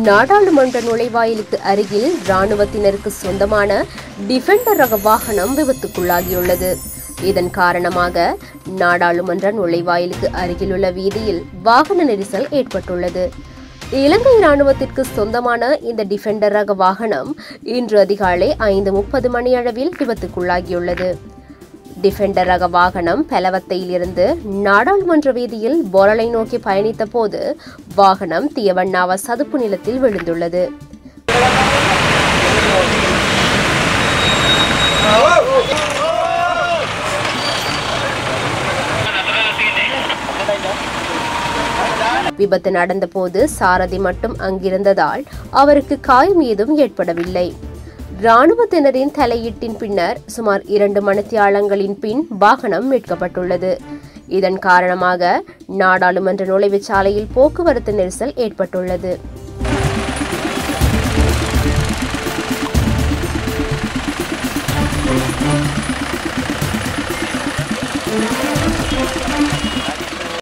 நாடாளுமன்ற நுழைவாயிலுக்கு அருகில் ராணுவத்தினருக்கு சொந்தமான டிஃபெண்டர் ரக வாகனம் விபத்துக்குள்ளாகியுள்ளது இதன் காரணமாக நாடாளுமன்ற நுழைவாயிலுக்கு அருகிலுள்ள வீதியில் வாகன நெரிசல் ஏற்பட்டுள்ளது இலங்கை ராணுவத்திற்கு சொந்தமான இந்த டிஃபெண்டர் ரக வாகனம் இன்று அதிகாலை ஐந்து முப்பது மணியளவில் விபத்துக்குள்ளாகியுள்ளது டிஃபெண்டர் ரக வாகனம் பெலவத்தையிலிருந்து நாடாளுமன்ற வீதியில் பொரலை நோக்கி பயணித்த போது வாகனம் தியவண்ணாவ சதுப்பு நிலத்தில் விழுந்துள்ளது விபத்து நடந்தபோது சாரதி மட்டும் அங்கிருந்ததால் அவருக்கு காயம் ஏதும் ஏற்படவில்லை ராணுவத்தினரின் தலையீட்டின் பின்னர் சுமார் இரண்டு மணித்தியாலங்களின் பின் வாகனம் மீட்கப்பட்டுள்ளது இதன் காரணமாக நாடாளுமன்ற நுழைவுச் சாலையில் போக்குவரத்து நெரிசல் ஏற்பட்டுள்ளது